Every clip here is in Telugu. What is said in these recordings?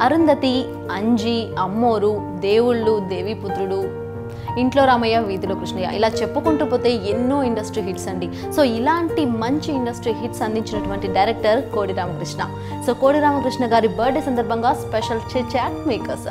అరుంధతి అంజి అమ్మోరు దేవుళ్ళు దేవీపుత్రుడు ఇంట్లో రామయ్య వీధిలో కృష్ణయ్య ఇలా చెప్పుకుంటూ పోతే ఎన్నో ఇండస్ట్రీ హిట్స్ అండి సో ఇలాంటి మంచి ఇండస్ట్రీ హిట్స్ అందించినటువంటి డైరెక్టర్ కోడి రామకృష్ణ సో కోడి రామకృష్ణ గారి బర్త్డే సందర్భంగా స్పెషల్ చాట్ మేకర్స్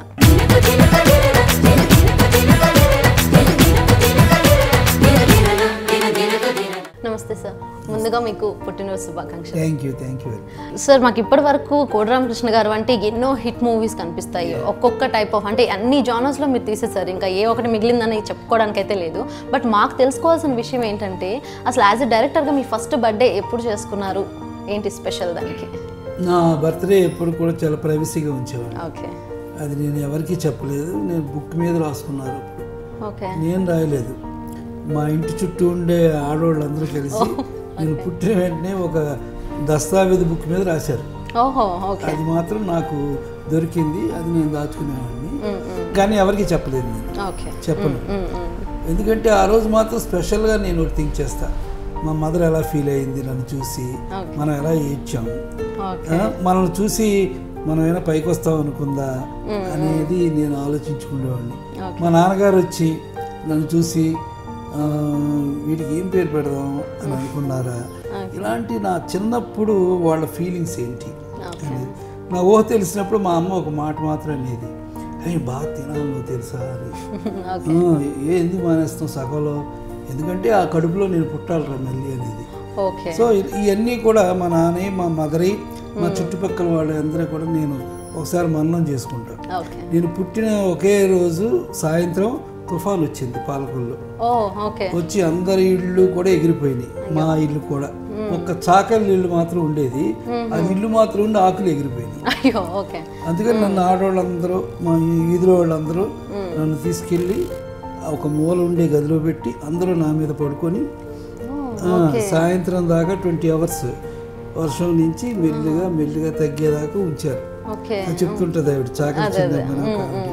నమస్తే సార్ ముందుగా మీకు పుట్టినరోజు శుభాకాంక్షలు thank you thank you sir మాకు ఇప్పటి వరకు కోడిరామకృష్ణ గారు అంటే ఎన్నో హిట్ మూవీస్ కనిపిస్తాయి ఒక్కొక్క టైప్ ఆఫ్ అంటే అన్ని జానర్స్లో మీరు తీసేసారు ఇంకా ఏ ఒకటి మిగిలిందని చెప్పుకోవడానికి అయితే లేదు బట్ మాకు తెలుసుకోవాల్సిన విషయం ఏంటంటే అసలు యాజ్ ఎ డైరెక్టర్గా మీ ఫస్ట్ బర్త్డే ఎప్పుడు చేసుకున్నారు ఏంటి స్పెషల్ దానికి నా బర్త్డే ఎప్పుడు కూడా చాలా ప్రైవసీగా ఉంచేవాడిని ఓకే అది నేను ఎవరికీ చెప్పలేదు నేను బుక్ మీద రాసుకున్నారు ఓకే నేను రాయలేదు మా ఇంటి చుట్టూ ఉండే ఆడవాళ్ళందరూ కలిసి నేను పుట్టిన వెంటనే ఒక దస్తావేజ్ బుక్ మీద రాశారు ఓహో ఓకే అది మాత్రం నాకు దొరికింది అది నేను దాచుకునేవాడిని కానీ ఎవరికీ చెప్పలేదు నేను ఓకే చెప్పను ఎందుకంటే ఆ రోజు మాత్రం స్పెషల్గా నేను ఒకటి థింక్ చేస్తా మా మదర్ ఎలా ఫీల్ అయింది నన్ను చూసి Okay. మనం ఎలా ఏడ్చాము ఓకే ఆ, మనల్ని చూసి మనం ఏమైనా పైకి వస్తాం అనుకుందా అనేది నేను ఆలోచించుకునేవాడిని Okay. మా నాన్నగారు వచ్చి నన్ను చూసి ఆ, వీటికి ఏం పేరు పెడదాం అని అనుకున్నారా ఇలాంటి నా చిన్నప్పుడు వాళ్ళ ఫీలింగ్స్ ఏంటి ఓకే అనేది నా ఊహ తెలిసినప్పుడు మా అమ్మ ఒక మాట మాత్రం అనేది అయ్యి బాగా తినాలి నువ్వు తెలుసా అని ఓకే "ఆ, ఏ ఎందుకు మానేస్తాం సగంలో ఎందుకంటే ఆ కడుపులో నేను పుట్టాలిరా మళ్ళీ అనేది ఓకే సో ఇ- ఇవన్నీ కూడా మా నాన్న మా మదరి మా చుట్టుపక్కల వాళ్ళందరూ కూడా నేను ఒకసారి మననం చేసుకుంటాను ఓకే నేను పుట్టిన ఒకే రోజు సాయంత్రం తుఫాన్ వచ్చింది పాలకొల్లు ఓ ఓకే వచ్చి అందరి ఇళ్ళు కూడా ఎగిరిపోయినాయి మా ఇల్లు కూడా ఒక్క చాకలి ఇల్లు మాత్రం ఉండేది అది ఇల్లు మాత్రం ఉండి ఆకులు ఎగిరిపోయినాయి అయ్యో ఓకే అందుకని నన్ను ఆడవాళ్ళందరూ మా ఈ వీధిలో వాళ్ళందరూ నన్ను తీసుకెళ్ళి ఒక మూల ఉండే గదిలో పెట్టి అందరూ నా మీద పడుకొని ఆ, సాయంత్రం దాకా ట్వంటీ అవర్స్ వర్షం నుంచి మెల్లిగా మెల్లిగా తగ్గేదాకా ఉంచారు ఓకే అది చెప్తుంటుంది ఆవిడ చాకలి చిన్నమ్మ నాకు ఆవిడ.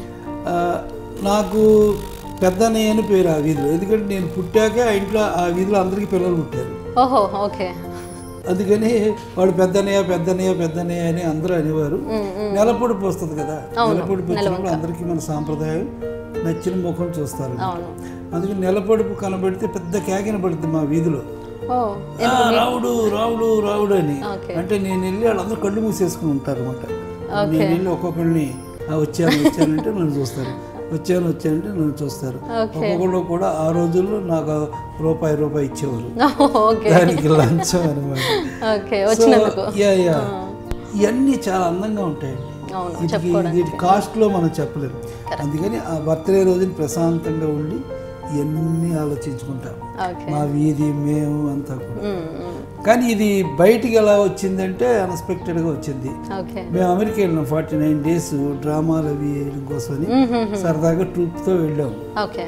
ఆ, నాకు పెద్దన్నయ్య అని పేరు ఆ వీధిలో ఎందుకంటే నేను పుట్టాక ఆ ఇంట్లో ఆ వీధిలో అందరికీ పిల్లలు పుట్టారు ఓహో ఓకే అందుకని వాడు పెద్దనయ్య పెద్దనయ్య పెద్దనయ్య అని అందరూ అనేవారు నెలపొడుపు వస్తుంది కదా నెలపొడుపు వచ్చినప్పుడు అందరికీ మన సాంప్రదాయం నచ్చిన ముఖం చూస్తారు అవును అందుకని నెలపొడుపు కనబడితే పెద్ద కేకిన పడుతుంది మా వీధిలో ఓ "ఆ, రావుడు రావుడు రావుడు అని ఓకే. అంటే నేను వెళ్ళి వాళ్ళందరూ కళ్ళు మూసేసుకుని ఉంటారు అనమాట నేను వెళ్ళి ఒక్కొక్కరిని "ఆ, వచ్చాను వచ్చానంటే నన్ను చూస్తారు వచ్చాను వచ్చానంటే నన్ను చూస్తారు ఒక్కొక్కళ్ళు కూడా ఆ రోజుల్లో నాకు రూపాయి రూపాయి ఇచ్చేవారు ఓకే దానికి లంచం అనమాట ఓకే వచ్చినందుకు యా యా ఇవన్నీ చాలా అందంగా ఉంటాయండి అవును వీటికి వీటి కాస్ట్లో మనం చెప్పలేము అందుకని ఆ బర్త్డే రోజుని ప్రశాంతంగా ఉండి ఇవన్నీ ఆలోచించుకుంటాం ఓకే మా వీధి మేము అంతా కూడా కానీ ఇది బయటికి ఎలా వచ్చిందంటే అన్ఎక్స్పెక్టెడ్గా వచ్చింది ఓకే మేము అమెరికా వెళ్ళినాం ఫార్టీ నైన్ డేస్ డ్రామాలు అవి వేయడం కోసమని సరదాగా ట్రూప్తో వెళ్ళాము ఓకే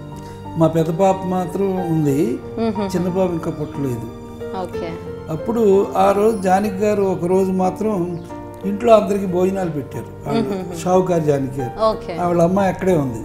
మా పెద్ద పాప మాత్రం ఉంది చిన్న పాప ఇంకా పుట్టలేదు ఓకే అప్పుడు ఆ రోజు జానకి గారు ఒక రోజు మాత్రం ఇంట్లో అందరికి భోజనాలు పెట్టారు షావుకారు జానకి గారు ఓకే వాళ్ళ అమ్మాయి అక్కడే ఉంది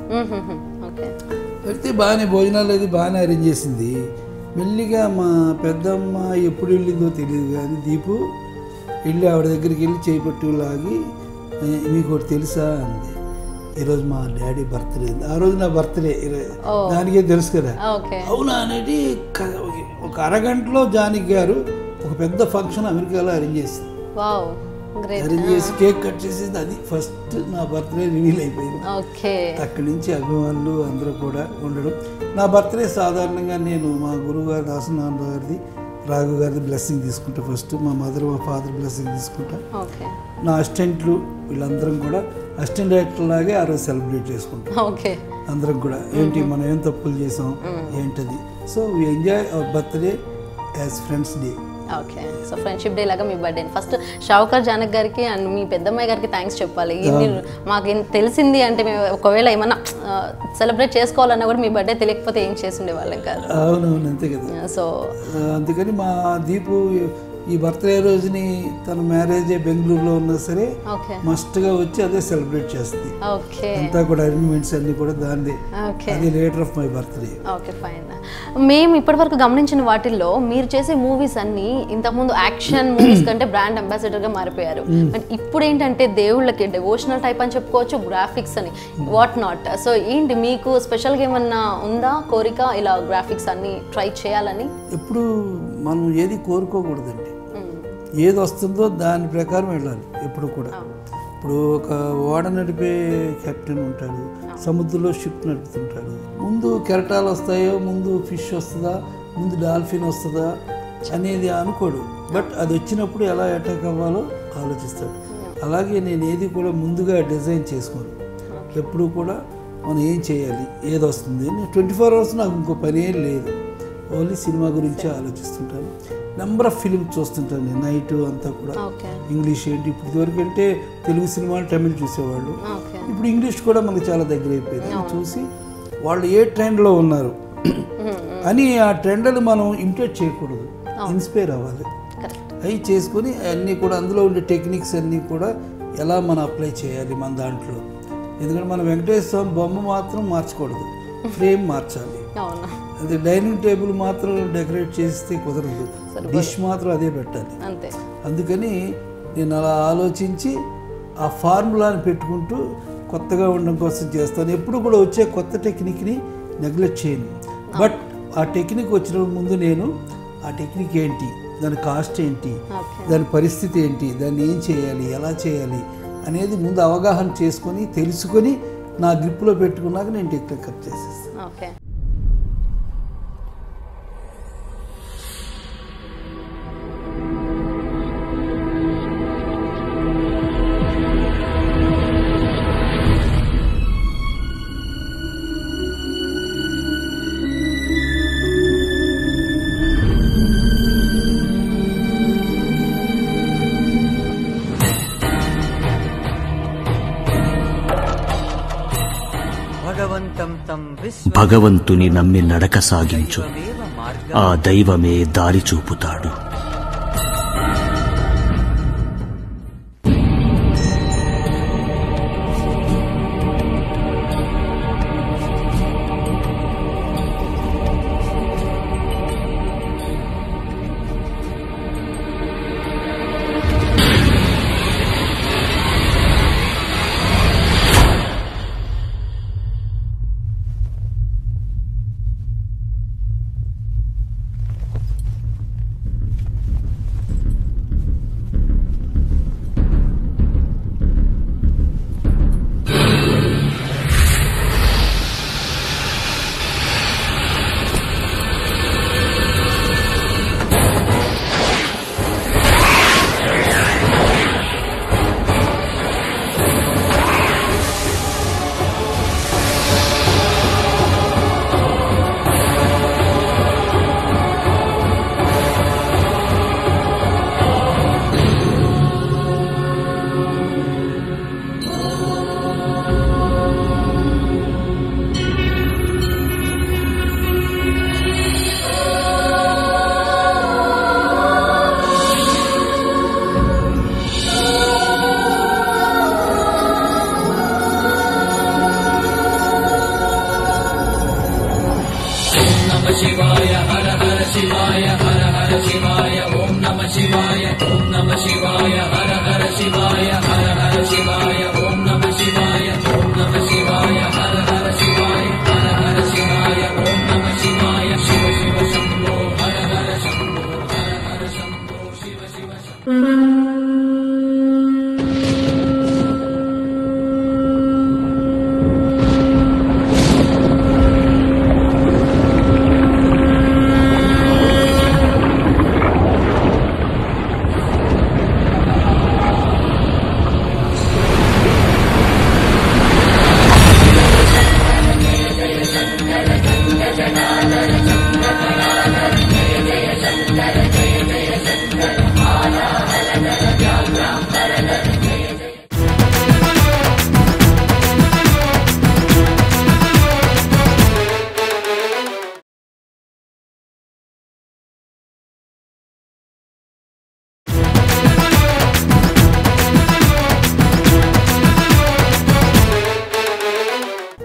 ఓకే పెడితే బాగానే భోజనాలు అది బాగానే అరేంజ్ చేసింది మెల్లిగా మా పెద్దమ్మ ఎప్పుడు వెళ్ళిందో తెలియదు కానీ దీపు వెళ్ళి ఆవిడ దగ్గరికి వెళ్ళి చేపట్టు లాగి "ఏ, మీకు ఒకటి తెలుసా అంది ఈరోజు మా డాడీ బర్త్డే ఉంది ఆ రోజు నా బర్త్డే దానికే తెలుసు కదా ఓకే అవునా అనేది క- ఒక అరగంటలో జానకి గారు ఒక పెద్ద ఫంక్షన్ అమెరికాలో అరేంజ్ చేసింది వావ్ గ్రేట్ అరేంజ్ చేసి కేక్ కట్ చేసింది అది ఫస్ట్ నా బర్త్డే రివీల్ అయిపోయింది ఓకే అక్కడి నుంచి అభిమానులు అందరూ కూడా ఉండడం నా బర్త్డే సాధారణంగా నేను మా గురువు గారి దాసనారాయణ గారిది రాఘు గారిది బ్లెస్సింగ్ తీసుకుంటా ఫస్ట్ మా మదర్ మా ఫాదర్ బ్లెస్సింగ్ తీసుకుంటా ఓకే నా అసిస్టెంట్లు వీళ్ళందరం కూడా అసిస్టెంట్ డైరెక్టర్ లాగే ఆ రోజు సెలబ్రేట్ చేసుకుంటాం ఓకే అందరం కూడా ఏంటి మనం ఏం తప్పులు చేసాం ఏంటది so we enjoy our birthday as friends day okay so friendship day లాగా మీ బర్త్డే ఫస్ట్ షావుకర్ జానక్ గారికి అండ్ మీ పెద్దమ్మాయి గారికి థ్యాంక్స్ చెప్పాలి ఇన్ని మాకు ఇన్- తెలిసింది అంటే మేము ఒకవేళ ఏమన్నా సెలబ్రేట్ చేసుకోవాలన్నా కూడా మీ బర్త్డే తెలియకపోతే ఏం చేస్తుండే వాళ్ళం కాదు అవునవును అంతే కదా సో ఆ, అందుకని మా దీపు ఈ బర్త్డే రోజుని తన మ్యారేజ్ బెంగళూరులో ఉన్నా సరే ఓకే మస్ట్గా వచ్చి అదే సెలబ్రేట్ చేస్తుంది ఓకే అంతా కూడా అరేంజ్మెంట్స్ అన్నీ కూడా దానిదే ఓకే అది later of my birthday okay fine మేము ఇప్పటివరకు గమనించిన వాటిల్లో మీరు చేసే మూవీస్ అన్ని ఇంతకుముందు యాక్షన్ మూవీస్ కంటే బ్రాండ్ అంబాసిడర్ గా మారిపోయారు బట్ ఇప్పుడు ఏంటంటే దేవుళ్ళకి డెవోషనల్ టైప్ అని చెప్పుకోవచ్చు గ్రాఫిక్స్ అని వాట్ నాట్ సో ఏంటి మీకు స్పెషల్గా ఏమన్నా ఉందా కోరిక ఇలా గ్రాఫిక్స్ అన్ని ట్రై చేయాలని ఎప్పుడు మనం ఏది కోరుకోకూడదండి ఏది వస్తుందో దాని ప్రకారం వెళ్ళాలి ఎప్పుడు కూడా ఇప్పుడు ఒక ఓడ నడిపే కెప్టెన్ ఉంటాడు సముద్రంలో షిప్ నడుపుతుంటాడు ముందు కెరటాలు వస్తాయో ముందు ఫిష్ వస్తుందా ముందు డాల్ఫిన్ వస్తుందా అనేది అనుకోడు బట్ అది వచ్చినప్పుడు ఎలా అటాక్ అవ్వాలో ఆలోచిస్తాడు అలాగే నేను ఏది కూడా ముందుగా డిజైన్ చేసుకోను ఎప్పుడు కూడా మనం ఏం చేయాలి ఏది వస్తుంది ట్వంటీ ఫోర్ అవర్స్ నాకు ఇంకో పని ఏం లేదు ఓన్లీ సినిమా గురించే ఆలోచిస్తుంటాను నెంబర్ ఆఫ్ ఫిలిమ్స్ చూస్తుంటాను నేను నైట్ అంతా కూడా ఓకే ఇంగ్లీష్ ఏంటి ఇప్పుడు ఇదివరకు అంటే తెలుగు సినిమాలు తమిళ్ చూసేవాళ్ళు ఓకే ఇప్పుడు ఇంగ్లీష్ కూడా మనకు చాలా దగ్గర అయిపోయింది చూసి వాళ్ళు ఏ ట్రెండ్లో ఉన్నారు అని ఆ ట్రెండ్ని మనం ఇమిటేట్ చేయకూడదు ఇన్స్పైర్ అవ్వాలి కరెక్ట్ అవి చేసుకొని అన్నీ కూడా అందులో ఉండే టెక్నిక్స్ అన్నీ కూడా ఎలా మనం అప్లై చేయాలి మన దాంట్లో ఎందుకంటే మనం వెంకటేశ్వర స్వామి బొమ్మ మాత్రం మార్చకూడదు ఫ్రేమ్ మార్చాలి అవును అదే డైనింగ్ టేబుల్ మాత్రం డెకరేట్ చేస్తే కుదరదు డిష్ మాత్రం అదే పెట్టాలి అంతే అందుకని నేను అలా ఆలోచించి ఆ ఫార్ములాని పెట్టుకుంటూ కొత్తగా ఉండడం కోసం చేస్తాను ఎప్పుడు కూడా వచ్చే కొత్త టెక్నిక్ని నెగ్లెక్ట్ చేయను బట్ ఆ టెక్నిక్ వచ్చిన ముందు నేను ఆ టెక్నిక్ ఏంటి దాని కాస్ట్ ఏంటి ఓకే దాని పరిస్థితి ఏంటి దాన్ని ఏం చేయాలి ఎలా చేయాలి అనేది ముందు అవగాహన చేసుకొని తెలుసుకొని నా గ్రిప్లో పెట్టుకున్నాక నేను టెక్నిక్ కప్ చేసేస్తాను ఓకే భగవంతం తం విశ్వ భగవంతుని నమ్మి నడక సాగించు దైవమేవ మార్గం ఆ దైవమే దారి చూపుతాడు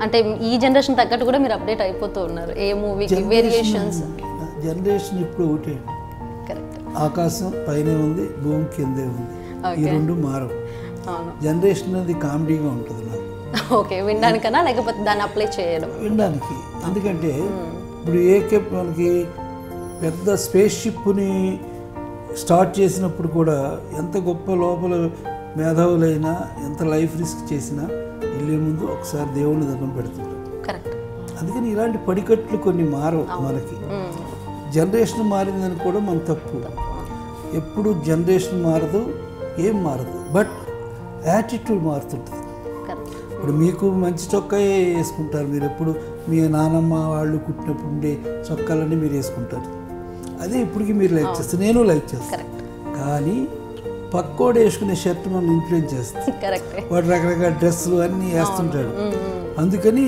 అంటే ఈ జనరేషన్ తగ్గట్టు కూడా మీరు అప్డేట్ అయిపోతూ ఉన్నారు ఏ మూవీకి వేరియేషన్స్ జనరేషన్ ఇప్పుడు ఒకటే అండి. కరెక్ట్ ఆకాశం పైనే ఉంది భూమి కిందే ఉంది ఈ Okay. రెండు మారవు అవును జనరేషన్ అనేది కామెడీగా ఉంటుంది నాకు ఓకే వినడానికన్నా లేకపోతే దాన్ని అప్లై చేయడం వినడానికి ఎందుకంటే ఇప్పుడు ఏకే మనకి పెద్ద స్పేస్ షిప్ని స్టార్ట్ చేసినప్పుడు కూడా ఎంత గొప్ప లోపల మేధావులైనా ఎంత లైఫ్ రిస్క్ చేసినా వెళ్ళే ముందు ఒకసారి దేవుని దండం పెడుతుంటారు కరెక్ట్ అందుకని ఇలాంటి పడికట్లు కొన్ని మారవు మనకి జనరేషన్ మారిందని కూడా మన తప్పు ఎప్పుడు జనరేషన్ మారదు ఏం మారదు బట్ యాటిట్యూడ్ మారుతుంటుంది కరెక్ట్ ఇప్పుడు మీకు మంచి చొక్కా వేసుకుంటారు మీరు ఎప్పుడు మీ నానమ్మ వాళ్ళు కుట్టినప్పుడు ఉండే చొక్కాలన్నీ మీరు వేసుకుంటారు అదే ఇప్పటికి మీరు లైక్ చేస్తారు నేను లైక్ చేస్తాను కరెక్ట్ కానీ పక్కోడు వేసుకునే షర్ట్ మనం ఇన్ఫ్లుయెన్స్ చేస్తాం కరెక్ట్ వాడు రకరకాల డ్రెస్సులు అన్నీ వేస్తుంటాడు అందుకని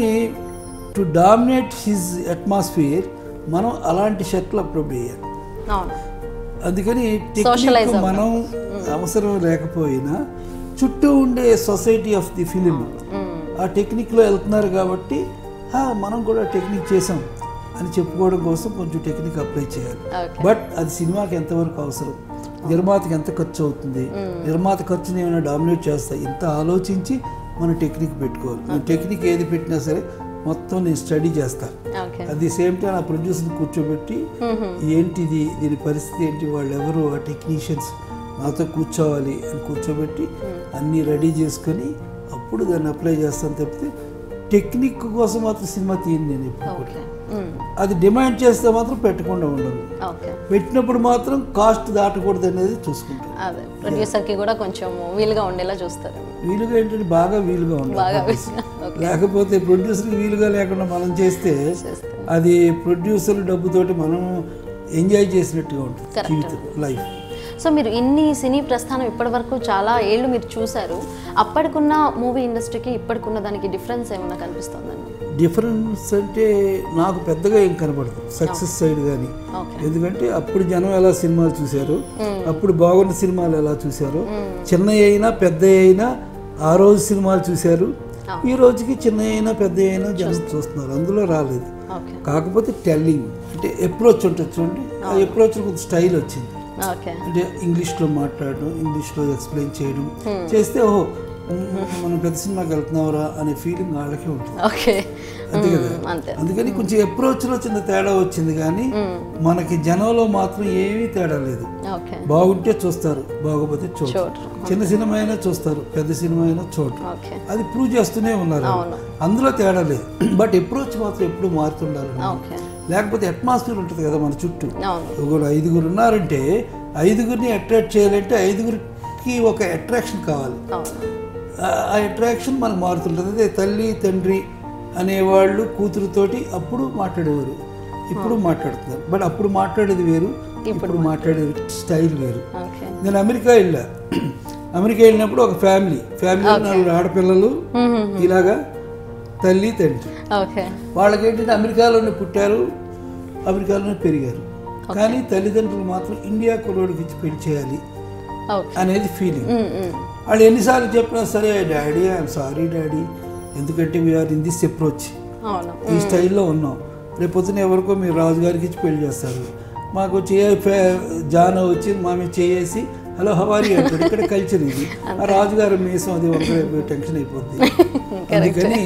టు డామినేట్ హిజ్ అట్మాస్ఫియర్ మనం అలాంటి షర్ట్లు అప్పుడప్పుడు వేయాలి అవును అందుకని Socialize టెక్నిక్ అవుతాం. మనం అవసరం లేకపోయినా చుట్టూ ఉండే సొసైటీ ఆఫ్ ది ఫిలిం ఆ టెక్నిక్లో వెళ్తున్నారు కాబట్టి "ఆ, మనం కూడా టెక్నిక్ చేసాం అని చెప్పుకోవడం కోసం కొంచెం టెక్నిక్ అప్లై చేయాలి ఓకే బట్ అది సినిమాకి ఎంతవరకు అవసరం నిర్మాతకి ఎంత ఖర్చు అవుతుంది నిర్మాత ఖర్చుని ఏమైనా డామినేట్ చేస్తాయి ఇంత ఆలోచించి మనం టెక్నిక్ పెట్టుకోవాలి నేను టెక్నిక్ ఏది పెట్టినా సరే మొత్తం నేను స్టడీ చేస్తాను okay at the same time ఆ ప్రొడ్యూసర్ని కూర్చోబెట్టి ఏంటిది దీని పరిస్థితి ఏంటి వాళ్ళు ఎవరు ఆ టెక్నీషియన్స్ నాతో కూర్చోవాలి అని కూర్చోబెట్టి అన్నీ రెడీ చేసుకొని అప్పుడు దాన్ని అప్లై చేస్తాను తప్పితే టెక్నిక్ కోసం మాత్రం సినిమా తీయను నేను ఎప్పుడు కూడా. ఓకే అది డిమాండ్ చేస్తే మాత్రం పెట్టకుండా ఉండదు ఓకే పెట్టినప్పుడు మాత్రం కాస్ట్ దాటకూడదు అనేది చూసుకుంటాను అదే ప్రొడ్యూసర్కి కూడా కొంచెం వీలుగా ఉండేలా చూస్తారు వీలుగా ఏంటంటే బాగా వీలుగా బాగా ఉండాలి వీలుగా ఓకే లేకపోతే ప్రొడ్యూసర్కి వీలుగా లేకుండా మనం చేస్తే చేస్తే. అది ప్రొడ్యూసర్ డబ్బుతోటి మనం ఎంజాయ్ చేసినట్టుగా ఉంటుంది Correct. జీవితం లైఫ్ సో మీరు ఇన్ని సినీ ప్రస్థానం ఇప్పటి వరకు చాలా ఏళ్ళు మీరు చూశారు అప్పటికున్న మూవీ ఇండస్ట్రీకి ఇప్పటికున్న దానికి డిఫరెన్స్ ఏమైనా కనిపిస్తుందండి డిఫరెన్స్ అంటే నాకు పెద్దగా ఏం కనపడదు సక్సెస్ సైడ్ కానీ ఓకే ఎందుకంటే అప్పుడు జనం ఎలా సినిమాలు చూశారు అప్పుడు బాగున్న సినిమాలు ఎలా చూశారు చిన్న అయినా పెద్ద అయినా ఆ రోజు సినిమాలు చూశారు ఈ రోజుకి చిన్న అయినా పెద్ద అయినా జనం చూస్తున్నారు అందులో రాలేదు ఓకే కాకపోతే టెల్లింగ్ అంటే అప్రోచ్ ఉంటుంది చూడండి ఆ అప్రోచ్ కొంచెం స్టైల్ వచ్చింది ఓకే అంటే ఇంగ్లీష్లో మాట్లాడడం ఇంగ్లీష్లో ఎక్స్ప్లెయిన్ చేయడం చేస్తే ఓహో మ్, మనం పెద్ద సినిమాకి వెళ్తున్నావురా అనే ఫీలింగ్ వాళ్ళకే ఉంటుంది ఓకే అంతే కదా అంతే అందుకని కొంచెం అప్రోచ్లో చిన్న తేడా వచ్చింది కానీ మనకి జనంలో మాత్రం ఏమీ తేడా లేదు ఓకే బాగుంటే చూస్తారు బాగోపోతే చూడరు చూడరు చిన్న సినిమా అయినా చూస్తారు పెద్ద సినిమా అయినా చూడరు ఓకే అది ప్రూవ్ చేస్తూనే ఉన్నారు అవును. అందులో తేడా లేదు బట్ అప్రోచ్ మాత్రం ఎప్పుడు మారుతుండాలి ఓకే లేకపోతే అట్మాస్ఫియర్ ఉంటుంది కదా మన చుట్టూ అవును ఒకరు ఐదుగురు ఉన్నారంటే ఐదుగురిని అట్రాక్ట్ చేయాలంటే ఐదుగురికి ఒక అట్రాక్షన్ కావాలి అవును ఆ అట్రాక్షన్ మనకు మారుతుంటుంది అదే తల్లి తండ్రి అనేవాళ్ళు కూతురుతోటి అప్పుడు మాట్లాడేవారు ఇప్పుడు మాట్లాడుతున్నారు బట్ అప్పుడు మాట్లాడేది వేరు ఇప్పుడు మాట్లాడేది స్టైల్ వేరు ఓకే నేను అమెరికా వెళ్ళా అమెరికా వెళ్ళినప్పుడు ఒక ఫ్యామిలీ ఫ్యామిలీ నలుగురు ఆడపిల్లలు ఇలాగా తల్లి తండ్రి ఓకే వాళ్ళకి ఏంటంటే అమెరికాలోనే పుట్టారు అమెరికాలోనే పెరిగారు కానీ తల్లిదండ్రులు మాత్రం ఇండియా కుర్రోడికి ఇచ్చి పెళ్లి చేయాలి ఓకే అనేది ఫీలింగ్ వాళ్ళు ఎన్నిసార్లు చెప్పినా సరే డాడీ ఐఎమ్ సారీ డాడీ ఎందుకంటే వీఆర్ ఇన్ దిస్ అప్రోచ్ అవును ఈ స్టైల్లో ఉన్నాం రేపు పొద్దున ఎవరికో మీరు రాజుగారికి ఇచ్చి పెళ్లి చేస్తారు మాకు వచ్చి ఏ ఫే- జాన వచ్చి మా మీద చేసి హలో హవారి అంటాడు ఇక్కడ కల్చర్ ఇది ఆ రాజుగారి మీసం అది ఒక టెన్షన్ అయిపోద్ది అందుకని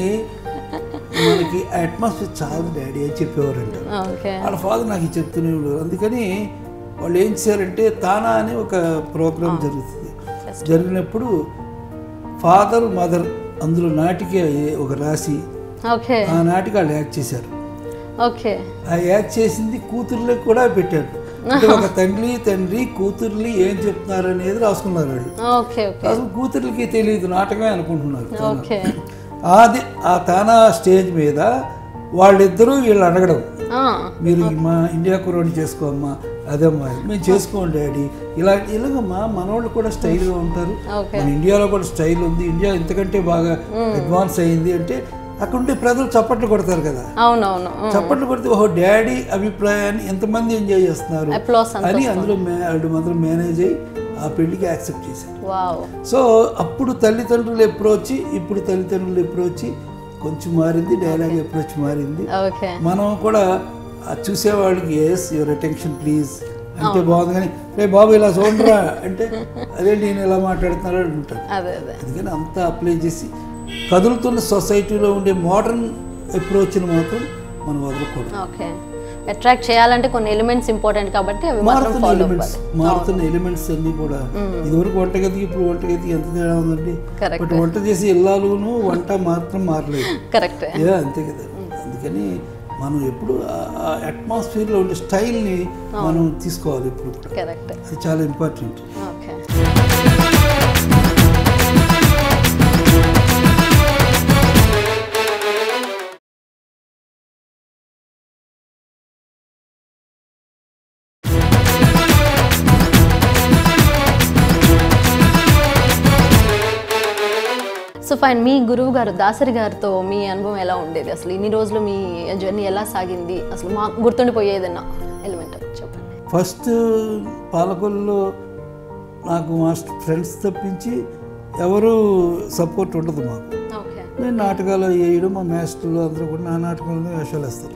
మనకి అట్మాస్ఫియర్ చాలా డాడీ అని చెప్పేవారంట ఓకే వాళ్ళ ఫాదర్ నాకు ఇది చెప్తూనే ఉండేవారు అందుకని వాళ్ళు ఏం చేశారంటే తానా అని ఒక ప్రోగ్రాం జరుగుతుంది జరిగినప్పుడు ఫాదర్ మదర్ అందులో నాటికి ఒక రాసి ఓకే ఆ నాటికి వాళ్ళు యాక్ట్ చేశారు ఓకే ఆ యాక్ట్ చేసింది కూతుర్లకు కూడా పెట్టారు అంటే ఒక తండ్రి తండ్రి కూతుర్లు ఏం చెప్తున్నారు అనేది రాసుకున్నారు వాళ్ళు ఓకే ఓకే అసలు కూతుర్లకి తెలియదు నాటకమే అనుకుంటున్నారు తానా. ఓకే అది ఆ తానా స్టేజ్ మీద వాళ్ళిద్దరూ వీళ్ళు అడగడం ఆ, మీరు మా ఇండియా కురోని చేసుకోమ్మా అదమ్మా మేము చేసుకోండి డాడీ ఇలా ఇలాగమ్మా మనవాళ్ళు కూడా స్టైల్గా ఉంటారు ఓకే మన ఇండియాలో కూడా స్టైల్ ఉంది ఇండియా ఇంతకంటే బాగా అడ్వాన్స్ అయింది అంటే అక్కడ ఉండే ప్రజలు చప్పట్లు కొడతారు కదా అవునవును చప్పట్లు కొడితే ఓహో డాడీ అభిప్రాయాన్ని ఎంతమంది ఎంజాయ్ చేస్తున్నారు అప్లాస్ అంత అని అందులో మే వాళ్ళు మాత్రం మేనేజ్ అయ్యి ఆ పెళ్లికి యాక్సెప్ట్ చేశారు వావ్ సో అప్పుడు తల్లిదండ్రులు ఎప్పుడు వచ్చి ఇప్పుడు తల్లిదండ్రులు ఎప్పుడు వచ్చి కొంచెం మారింది డైలాగ్ అప్రోచ్ మారింది ఓకే మనం కూడా ఆ చూసేవాడికి ఎస్ యువర్ అటెన్షన్ ప్లీజ్ అంటే బాగుంది కానీ రే బాబు ఇలా చూడరా అంటే అదే నేను ఇలా మాట్లాడుతున్నాడు అని ఉంటాడు అదే అదే అందుకని అంతా అప్లై చేసి కదులుతున్న సొసైటీలో ఉండే మోడర్న్ అప్రోచ్ని మాత్రం మనం వదలకూడదు ఓకే అట్రాక్ట్ చేయాలంటే కొన్ని ఎలిమెంట్స్ ఇంపార్టెంట్ కాబట్టి అవి మాత్రం మారుతున్న ఫాలో ఎలిమెంట్స్ అవ్వాలి మారుతున్న ఎలిమెంట్స్ అన్ని కూడా ఇదివరకు వంటగదికి ఇప్పుడు వంటగదికి ఎంత తేడా ఉందండి Correct. బట్ వంట చేసి ఇల్లాలును వంట మాత్రం మారలేదు కరెక్ట్ యా అంతే కదా అందుకని మనం ఎప్పుడు ఆ అట్మాస్ఫియర్లో ఉండే స్టైల్ని మనం తీసుకోవాలి ఇప్పుడు కూడా కరెక్ట్ అది చాలా ఇంపార్టెంట్ ఓకే సో ఫైన్ మీ గురువు గారు దాసరి గారితో మీ అనుభవం ఎలా ఉండేది అసలు ఇన్ని రోజులు మీ జర్నీ ఎలా సాగింది అసలు మా గుర్తుండిపోయేదన్నా ఎలిమెంట్ చెప్పండి ఫస్ట్ పాలకొల్లులో నాకు మా ఫ్రెండ్స్ తప్పించి ఎవరు సపోర్ట్ ఉండదు మాకు ఓకే నేను నాటకాలు వేయడం మా మాస్టర్లు అందరూ కూడా నా నాటకాలను వేషాలు వేస్తారు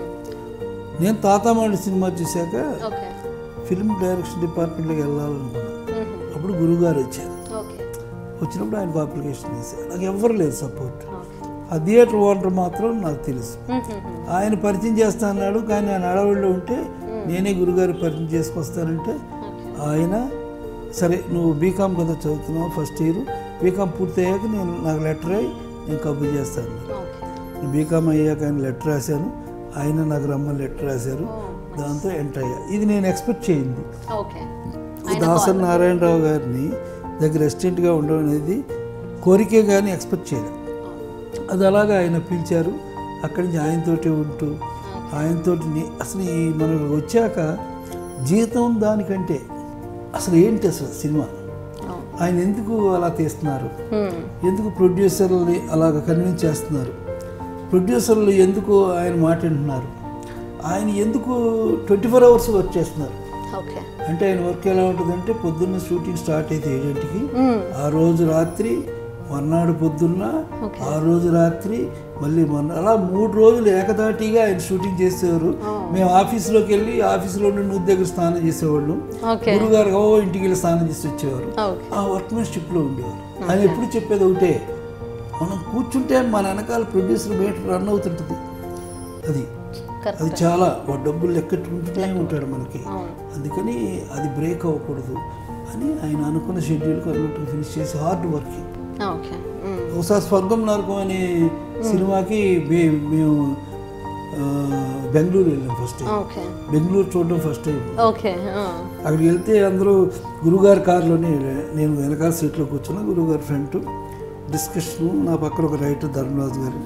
నేను తాతామాడి సినిమా చూశాక ఓకే ఫిల్మ్ డైరెక్షన్ డిపార్ట్మెంట్లోకి వెళ్ళాలనుకున్నాను అప్పుడు గురువుగారు వచ్చారు ఓకే వచ్చినప్పుడు ఆయనకు అప్లికేషన్ చేశారు నాకు ఎవ్వరు లేదు సపోర్ట్ ఓకే ఆ థియేటర్ ఓనర్ మాత్రం నాకు తెలుసు ఆయన పరిచయం చేస్తా అన్నాడు కానీ ఆయన అడవుల్లో ఉంటే నేనే గురుగారు పరిచయం చేసుకొస్తానంటే ఆయన సరే నువ్వు బీకామ్ కదా చదువుతున్నావు ఫస్ట్ ఇయర్ బీకామ్ పూర్తి అయ్యాక నేను నాకు లెటర్ అయ్యి నేను కబుర్ చేస్తాను అన్నాడు. ఓకే నేను బీకామ్ అయ్యాక ఆయన లెటర్ రాశాను ఆయన నాకు రమ్మని లెటర్ రాశారు దాంతో ఎంటర్ అయ్యా ఇది నేను ఎక్స్పెక్ట్ చేయింది ఓకే దాసరి నారాయణరావు గారిని దగ్గర అసిస్టెంట్గా ఉండడం అనేది కోరికే కానీ ఎక్స్పెక్ట్ చేయలేదు అది అలాగా ఆయన పిలిచారు అక్కడి నుంచి ఆయనతోటి ఉంటూ ఆయనతోటి నే- అసలు ఈ మనం వచ్చాక జీతం దానికంటే అసలు ఏంటి అసలు సినిమా ఆయన ఎందుకు అలా తీస్తున్నారు ఎందుకు ప్రొడ్యూసర్లని అలాగ కన్విన్స్ చేస్తున్నారు ప్రొడ్యూసర్లు ఎందుకు ఆయన మాట వింటున్నారు ఆయన ఎందుకు ట్వంటీ ఫోర్ అవర్స్ వర్క్ చేస్తున్నారు ఓకే అంటే ఆయన వర్క్ ఎలా ఉంటుందంటే పొద్దున్న షూటింగ్ స్టార్ట్ అయితే ఏడింటికి ఆ రోజు రాత్రి మర్నాడు పొద్దున్న ఆ రోజు రాత్రి మళ్ళీ మొన్న అలా మూడు రోజులు ఏకదాటిగా ఆయన షూటింగ్ చేసేవారు మేము ఆఫీస్లోకి వెళ్ళి ఆఫీస్లో నుండి నూతి దగ్గర స్నానం చేసేవాళ్ళు ఓకే గురుగారు ఓ ఇంటికి వెళ్ళి స్నానం చేసి వచ్చేవారు ఓకే ఆ వర్క్మెన్షిప్లో ఉండేవారు ఆయన ఎప్పుడు చెప్పేది ఒకటే మనం కూర్చుంటే మన వెనకాల ప్రొడ్యూసర్ మీటర్ రన్ అవుతుంటుంది అది అది కరెక్ట్ చాలా వాడు డబ్బులు లెక్కెట్టుకుంటూనే ఉంటాడు మనకి అందుకని అది బ్రేక్ అవ్వకూడదు అని ఆయన అనుకున్న షెడ్యూల్కి అన్నట్టు ఫినిష్ చేసి హార్డ్ వర్కింగ్ ఓకే ఒకసారి స్వర్గం నరకం అనే సినిమాకి మే- మేము ఆ, బెంగళూరు వెళ్ళాం ఫస్ట్ టైం ఓకే బెంగళూరు చూడడం ఫస్ట్ టైం ఓకే అక్కడికి వెళ్తే అందరూ గురుగారి కారులోనే నేను వెనకాల సీట్లో కూర్చున్నా గురుగారి ఫ్రంట్ డిస్కషన్ నా పక్కన ఒక రైటర్ ధర్మరాజు గారు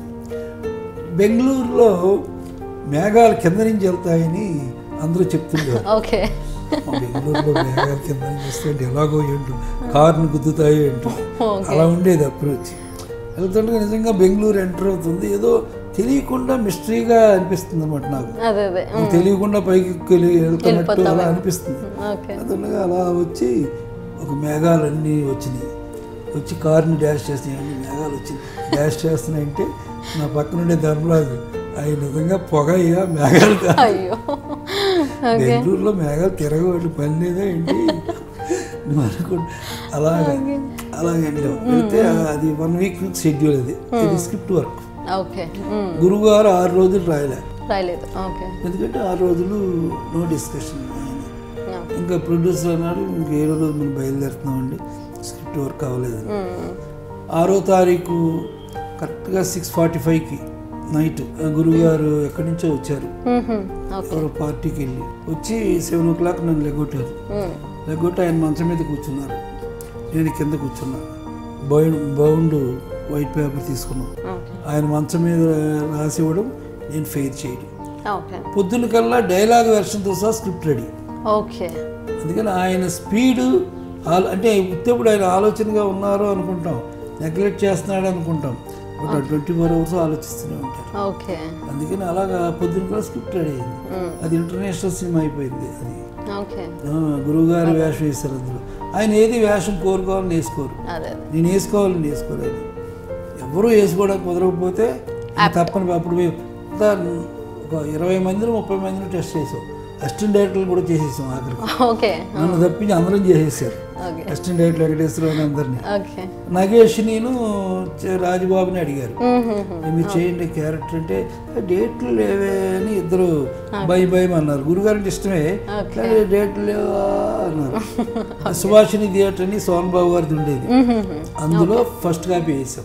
బెంగళూరులో మేఘాలు కింద నుంచి వెళ్తాయని అందరూ చెప్తుంటారు ఓకే మా బెంగళూరులో మేఘాలు కింద నుంచి వస్తే ఎలాగో ఏంటో కారుని గుద్దుతాయి ఏంటో అలా ఉండేది అప్రోచ్ వెళ్తుంటే నిజంగా బెంగళూరు ఎంటర్ అవుతుంది ఏదో తెలియకుండా మిస్టరీగా అనిపిస్తుంది అనమాట నాకు అదే అదే నాకు తెలియకుండా పైకి వెళ్ళి వెళ్తున్నట్టు అలా అనిపిస్తుంది ఓకే అందులో అలా వచ్చి ఒక మేఘాలన్నీ వచ్చినాయి వచ్చి కారుని డాష్ చేస్తున్నాయి అన్ని మేఘాలు వచ్చి డాష్ చేస్తున్నాయంటే నా పక్కన ఉండే ధర్మరాజు అవి నిజంగా పొగ అయ్యా మేఘాలు కాదు అయ్యో బెంగళూరులో మేఘాలు తిరగబడి పని లేదా ఏంటి నువ్వు అనుకో అలాగే అలాగే వెళ్ళాం వెళ్తే అది వన్ వీక్ షెడ్యూల్ అది ఇది స్క్రిప్ట్ వర్క్ ఓకే గురువుగారు ఆరు రోజులు రాయలే రాయలేదు ఓకే ఎందుకంటే ఆరు రోజులు నో డిస్కషన్ ఇంకా ప్రొడ్యూసర్ అన్నాడు ఇంక ఏడో రోజు మనం బయలుదేరుతున్నామండి స్క్రిప్ట్ వర్క్ అవ్వలేదు ఆరో తారీఖు కరెక్ట్గా సిక్స్ ఫార్టీ ఫైవ్కి నైట్ గురువుగారు ఎక్కడి నుంచో వచ్చారు ఓకే ఎవరో పార్టీకి వెళ్ళి వచ్చి సెవెన్ ఓ క్లాక్ నన్ను లెగొట్టారు లెగొట్టి ఆయన మంచం మీద కూర్చున్నారు నేను కింద కూర్చున్నా బౌండ్ బౌండ్ వైట్ పేపర్ తీసుకున్నాం ఓకే ఆయన మంచం మీద రాసి ఇవ్వడం నేను ఫెయిర్ చేయడం ఓకే పొద్దున్న కల్లా డైలాగ్ వెర్షన్తో సహా స్క్రిప్ట్ రెడీ ఓకే అందుకని ఆయన స్పీడు ఆలో- అంటే ఉత్తప్పుడు ఆయన ఆలోచనగా ఉన్నారు అనుకుంటాం నెగ్లెక్ట్ చేస్తున్నాడు అనుకుంటాం బట్ ట్వంటీ ఫోర్ అవర్స్ ఆలోచిస్తూనే ఉంటారు ఓకే అందుకని అలాగా పొద్దున్న కూడా స్క్రిప్ట్ రెడీ అయింది అది ఇంటర్నేషనల్ సినిమా అయిపోయింది అది ఓకే ఆ, గురువుగారు వేషం వేస్తారు అందులో ఆయన ఏది వేషం కోరుకోవాలని వేసుకోరు అదే అదే నేను వేసుకోవాలని వేసుకోలేదు ఎవరు వేసుకోవడానికి కుదరకపోతే ఇంక తప్పని అప్పుడు మేము అంతా ఒక ఇరవై మందిని ముప్పై మందిని టెస్ట్ చేసాం అసిస్టెంట్ డైరెక్టర్లు కూడా చేసేసాం ఆఖరికి ఓకే నన్ను తప్పించి అందరం చేసేసారు ఓకే అసిస్టెంట్ డైరెక్టర్ వెంకటేశ్వరరావు అందరినీ ఓకే నగేష్ నేను చ- రాజుబాబుని అడిగారు మీరు చేయండి క్యారెక్టర్ అంటే డేట్లు లేవే అని ఇద్దరు భయం భయం అన్నారు గురుగారికి ఇష్టమే కానీ డేట్లు లేవా అన్నారు సుభాషిణి థియేటర్ అని సోన్ బాబు గారిది ఉండేది అందులో ఫస్ట్ కాపీ వేసాం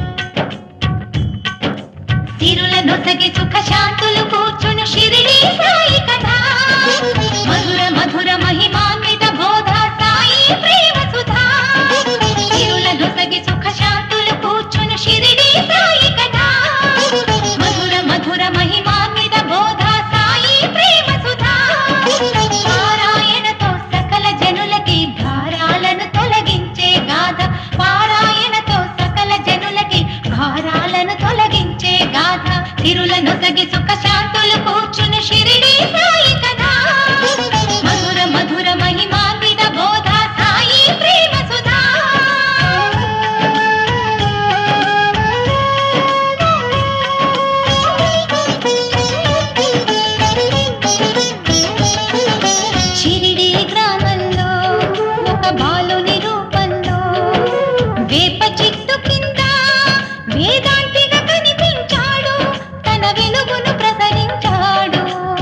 తిరుల నొసగి సుఖ శాంతులు కూర్చును షిరిడి సాయి కథ మధుర మధుర మహిమాన్విత బోధ సాయి ప్రేమ సుధా తిరుల నొసగి సుఖ శాంతులు కూర్చును షిరిడి సాయి కథ మధుర మధుర మహిమాన్విత బోధ సాయి ప్రేమ సుధా పారాయణతో సకల జనులకి భారాలను తొలగించే గాథ పారాయణతో సకల జనులకి భారాలను తొలగించే గాథ తిరుల నొసగి సుఖ శాంతులు కూర్చుని షిరిడి సాయి కదా మధుర మధుర మహిమాన్విత బోధ సాయి ప్రేమ సుధా షిరిడి గ్రామంలో ఒక బాలుని రూపంలో వేప చెట్టు కింద వేదాంతిగా కనిపించాడు తన వెలుగును ప్రసరించాడు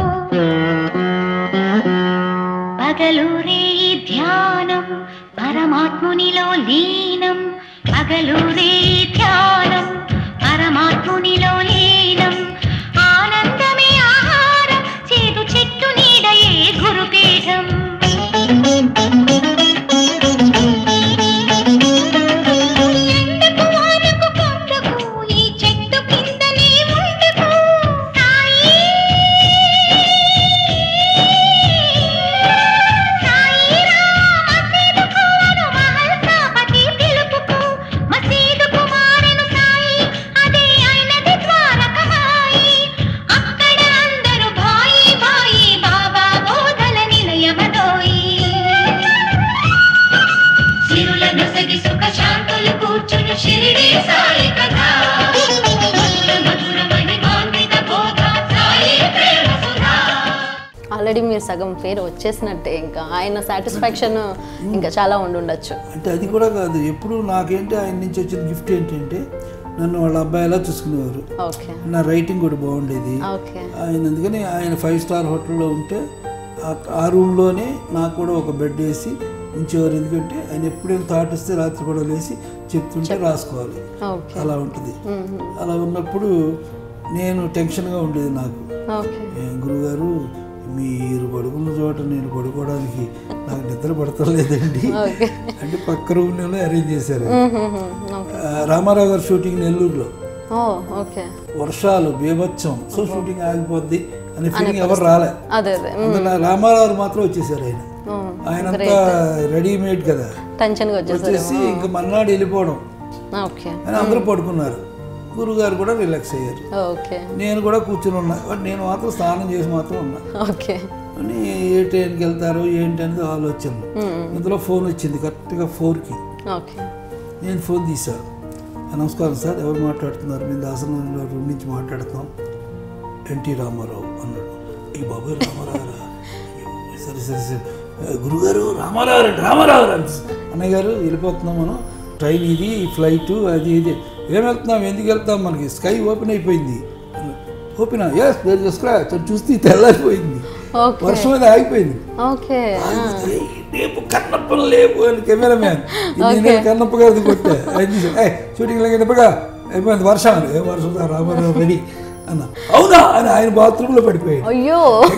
పగలూరే ధ్యానం పరమాత్మునిలో లీనం పగలూరే ధ్యానం పరమాత్మునిలో లీనం ఆనందమే ఆహారం చేదు చెట్టు నీడయే గురుపీఠం ఎండకు వానకు కొండకు ఈ చెట్టు కిందనే ఉండకు సాయి షిరిడి సాయి కథా మధుర మధుర మణిమాన్విత బోధ సాయి ప్రేమ సుధా ఆల్రెడీ మీరు సగం పేరు వచ్చేసినట్టే ఇంకా ఆయన సాటిస్ఫాక్షన్ ఇంకా చాలా ఉండుండొచ్చు అంటే అది కూడా కాదు ఎప్పుడు నాకేంటి ఆయన నుంచి వచ్చిన గిఫ్ట్ ఏంటంటే నన్ను వాళ్ళ అబ్బాయిలా చూసుకునేవారు ఓకే నా రైటింగ్ కూడా బాగుండేది ఓకే ఆయన అందుకని ఆయన ఫైవ్ స్టార్ హోటల్లో ఉంటే ఆ- ఆ రూమ్లోనే నాకు కూడా ఒక బెడ్ వేసి ఉంచేవారు ఎందుకంటే ఆయన ఎప్పుడైనా థాట్ వస్తే రాత్రి కూడా లేచి చెప్తుంటే రాసుకోవాలి ఓకే అలా ఉంటుంది అలా ఉన్నప్పుడు నేను టెన్షన్గా ఉండేది నాకు ఓకే "ఏ, గురుగారు మీరు పడుకున్న చోట నేను పడుకోవడానికి నాకు నిద్ర పడతలేదండి ఓకే అంటే పక్క రూమ్లోనే అరేంజ్ చేశారు ఓకే ఆ, రామారావు గారు షూటింగ్ నెల్లూరులో ఓ ఓకే వర్షాలు బీభత్సం సో షూటింగ్ ఆగిపోద్ది అనే ఫీలింగ్ ఎవరు రాలే అదే అదే అందులో రామారావు గారు మాత్రం వచ్చేసారు ఆయన ఆయన అంతా రెడీమేడ్ కదా టెన్షన్గా వచ్చేసారు వచ్చేసి ఇంకా మర్నాడు వెళ్ళిపోవడం ఓకే అని అందరూ పడుకున్నారు గురుగారు కూడా రిలాక్స్ అయ్యారు ఓకే నేను కూడా కూర్చుని ఉన్నా బట్ నేను మాత్రం స్నానం చేసి మాత్రం ఉన్నా ఓకే అని ఏ ట్రైన్కి వెళ్తారు ఏంటి అనేది ఆలోచన ఇందులో ఫోన్ వచ్చింది కరెక్ట్గా ఫోర్కి ఓకే నేను ఫోన్ తీసా నమస్కారం సార్ ఎవరు మాట్లాడుతున్నారు మేము దాసనంలో రూమ్ నుంచి మాట్లాడుతున్నాం ఎన్టీ రామారావు అన్నాడు ఈ బాబాయ్ రామారావు సరే సరే సరే "ఆ, గురుగారు రామారావు రండి రామారావు రండి అన్నయ్య గారు వెళ్ళిపోతున్నాం మనం ట్రైన్ ఇది ఫ్లైట్ అది ఇది ఏం వెళ్తున్నాం ఎందుకు వెళ్తాం మనకి స్కై ఓపెన్ అయిపోయింది ఓపెన్ ఎస్ దేర్ స్క్రాచ్ అని చూస్తే తెల్లారిపోయింది ఓకే వర్షం మీద ఆగిపోయింది ఓకే "ఏయ్, రేపు కన్నప్పను లేపు అని కెమెరా మ్యాన్ నేను కన్నప్ప గారిది కొట్టా ఆయన తీసి, "ఏయ్, షూటింగ్ లేకపోగా అయిపోయింది వర్షం అని ఏ వర్షం రా, రామారావు రెడీ అన్న అవునా అని ఆయన బాత్రూంలో పడిపోయాడు అయ్యో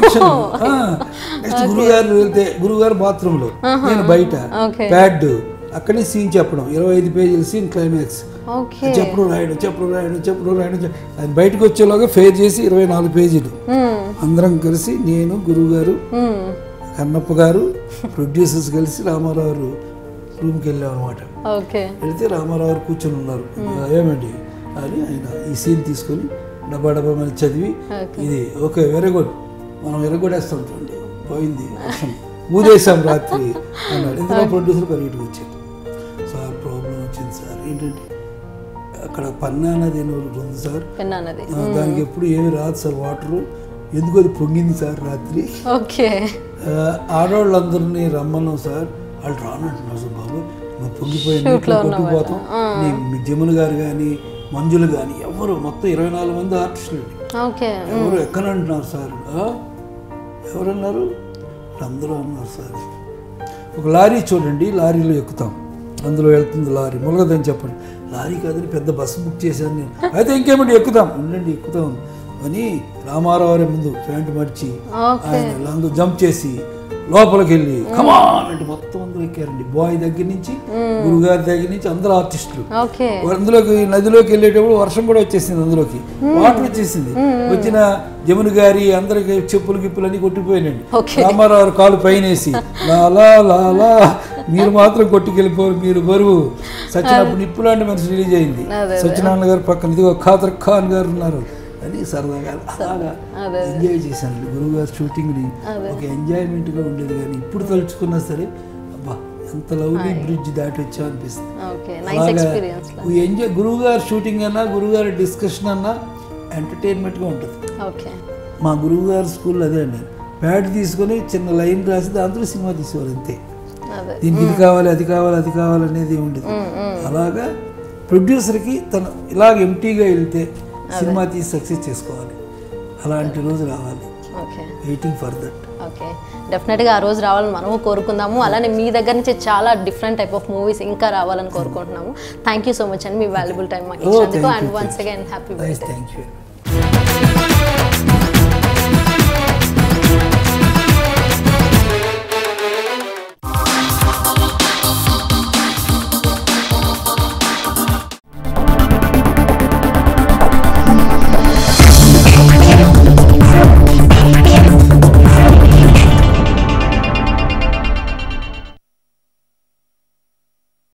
నెక్స్ట్ గురుగారు వెళ్తే గురుగారు బాత్రూంలో నేను బయట ఓకే ప్యాడ్ అక్కడే సీన్ చెప్పడం ఇరవై ఐదు పేజీల సీన్ క్లైమాక్స్ ఓకే చెప్పడం రాయడం చెప్పడం రాయడం చెప్పడం రాయడం చెప్- ఆయన బయటకు వచ్చేలాగా ఫేర్ చేసి ఇరవై నాలుగు పేజీలు అందరం కలిసి నేను గురువుగారు కన్నప్ప గారు ప్రొడ్యూసర్స్ కలిసి రామారావు గారు రూమ్కి వెళ్ళాం అనమాట ఓకే వెళితే రామారావు గారు కూర్చొని ఉన్నారు ఏమండి అని ఆయన ఈ సీన్ తీసుకొని డబ్బా డబ్బా మీద చదివి ఇది ఓకే వెరీ గుడ్ మనం ఎరగొడేస్తాం చూడండి పోయింది వర్షం ఊదేశాం రాత్రి అన్నాడు ఇందులో ప్రొడ్యూసర్ పరిగెట్టుకు వచ్చాడు సార్ ప్రాబ్లం వచ్చింది సార్ ఏంటంటే అక్కడ పన్నా నది అని ఒకటి ఉంది సార్ పెన్నా అన్నది ఆ, దానికి ఎప్పుడు ఏమి రాదు సార్ వాటరు ఎందుకు అది పొంగింది సార్ రాత్రి ఓకే ఆ, ఆడవాళ్ళందరినీ రమ్మన్నాం సార్ వాళ్ళు రానంటున్నారు సార్ బాబు మేము పొంగిపోయి Shoot నీటిలో లో ఉన్న కొట్టుకుపోతాం నీ జమున గారు కానీ మంజులు కానీ ఎవరు మొత్తం ఇరవై నాలుగు మంది ఆర్టిస్టులు ఓకే ఎవరు ఎక్కనంటున్నారు సార్ ఆ? ఎవరన్నారు అందరూ అన్నారు సార్ ఒక లారీ చూడండి లారీలో ఎక్కుతాం అందులో వెళ్తుంది లారీ ములగదని చెప్పండి లారీ కాదని పెద్ద బస్సు బుక్ చేశాను నేను అయితే ఇంకేమండి ఎక్కుతాం ఉండండి ఎక్కుతాం అని రామారావు గారి ముందు ప్యాంటు మడిచి ఓకే ఆయన అందులో జంప్ చేసి లోపలికి వెళ్ళి కమాన్ అంటే మొత్తం అందరూ ఎక్కారండి బాయ్ దగ్గర నుంచి గురుగారి దగ్గర నుంచి అందరూ ఆర్టిస్టులు ఓకే అందులోకి నదిలోకి వెళ్ళేటప్పుడు వర్షం కూడా వచ్చేసింది అందులోకి వాటర్ వచ్చేసింది వచ్చిన జమున గారి అందరికి చెప్పులు గిప్పులు అన్ని కొట్టిపోయినండి Okay. రామారావు గారు కాలు పైనేసి లాలా లాలా మీరు మాత్రం కొట్టుకెళ్ళిపోరు మీరు బరువు సత్యనప్పుడు నిప్పు లాంటి మనిషి రిలీజ్ అయింది అదే, సత్యనారాయణ గారు పక్కన ఇదిగో ఖాదర్ ఖాన్ గారు ఉన్నారు అని సరదాగా అలాగా అదే. ఎంజాయ్ చేశాను గురువు గారు షూటింగ్ని ఒక ఎంజాయ్మెంట్గా ఉండేది కానీ ఇప్పుడు తలుచుకున్నా సరే అబ్బా ఎంత లవ్లీ బ్రిడ్జ్ దాటి వచ్చా అనిపిస్తుంది ఓకే నైస్ ఎక్స్పీరియన్స్ ఎంజాయ్ గురువు గారు షూటింగ్ అన్నా గురువు గారి డిస్కషన్ అన్నా ఎంటర్టైన్మెంట్గా ఉంటుంది ఓకే మా గురువు గారి స్కూల్లో అదే అండి ప్యాడ్ తీసుకొని చిన్న లైన్ రాసి దాంట్లో సినిమా తీసేవారు అంతే అదే దీనికి ఇది కావాలి అది కావాలి అది కావాలి అనేది ఉండేది అలాగా ప్రొడ్యూసర్కి తను ఇలాగ ఎంటీగా వెళ్తే సినిమా తీసి సక్సెస్ చేసుకోవాలి అలాంటి రోజు రావాలి okay waiting for that okay డెఫినెట్గా ఆ రోజు రావాలని మనము కోరుకుందాము అలానే మీ దగ్గర నుంచి చాలా డిఫరెంట్ టైప్ ఆఫ్ మూవీస్ ఇంకా రావాలని కోరుకుంటున్నాము థ్యాంక్ యూ సో మచ్ అండి మీ వాల్యుబుల్ టైం మాకు Oh, ఇచ్చినందుకు thank and you, once again happy nice thank you